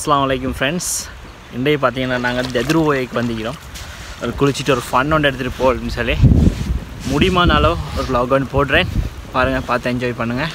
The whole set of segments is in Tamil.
அஸ்ஸலாமு அலைக்கும் ஃப்ரெண்ட்ஸ் இன்றைய பார்த்தீங்கன்னா நாங்கள் தெதுருவோய்க்கு வந்துக்கிறோம் ஒரு குளிச்சுட்டு ஒரு ஃபன் ஒன்று எடுத்துகிட்டு போ அப்படின்னு சொல்லி முடியுமானாலும் ஒரு vlog ஒன்று போடுறேன் பாருங்கள் பார்த்து என்ஜாய் பண்ணுங்கள்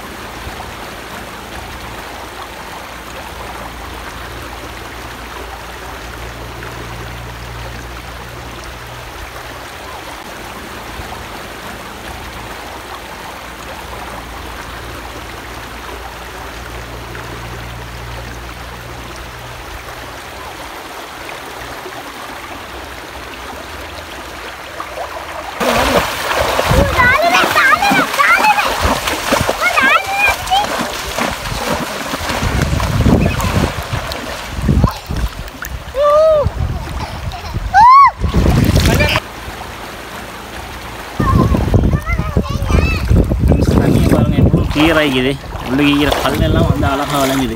தண்ணி பாருங்கள் எவ்வளோ கிளியர் ஆகிக்குது உள்ளே கீக்கிற கல்லெல்லாம் வந்து அழகாக விளங்குது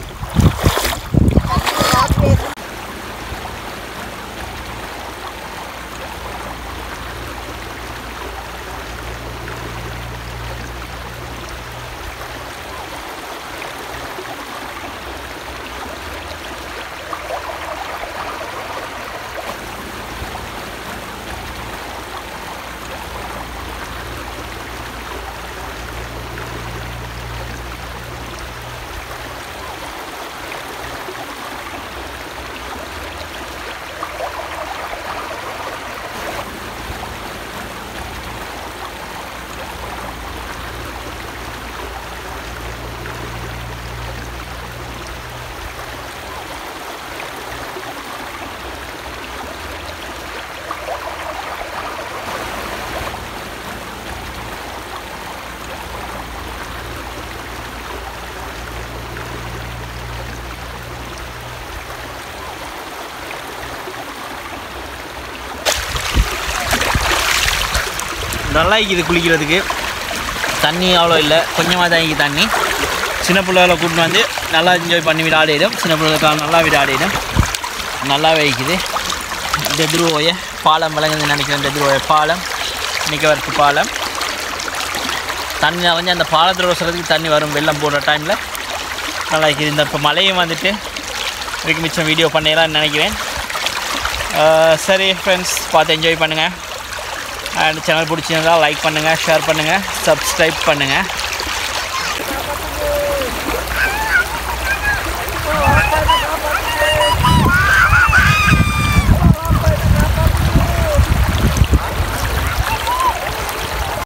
நல்லா இருக்குது குளிக்கிறதுக்கு தண்ணி அவ்வளோ இல்லை கொஞ்சமாக தான் இருக்குது தண்ணி சின்ன பிள்ளைகளை கூட்டின்னு வந்து நல்லா என்ஜாய் பண்ணி விளையாடிடும் சின்ன பிள்ளைகளுக்காக நல்லா விளையாடிடும் நல்லா வைக்குது இந்த எதிர்வோய பாலம் விளங்குதுன்னு நினைக்கிறேன் இந்த எதிர்வோய பாலம் நிக்கவரத்து பாலம் தண்ணி வந்து அந்த பாலத்தில் வசதிக்கு தண்ணி வரும் வெள்ளம் போடுற டைமில் நல்லா இருக்குது இந்த இப்போ மழையும் வந்துட்டு இதுக்கு மிச்சம் வீடியோ பண்ணிடலாம்னு நினைக்கிறேன் அஹ் சரி ஃப்ரெண்ட்ஸ் பார்த்து என்ஜாய் பண்ணுங்கள் அண்ட் சேனல் பிடிச்சிருந்தா லைக் பண்ணுங்கள் ஷேர் பண்ணுங்கள் சப்ஸ்கிரைப் பண்ணுங்கள்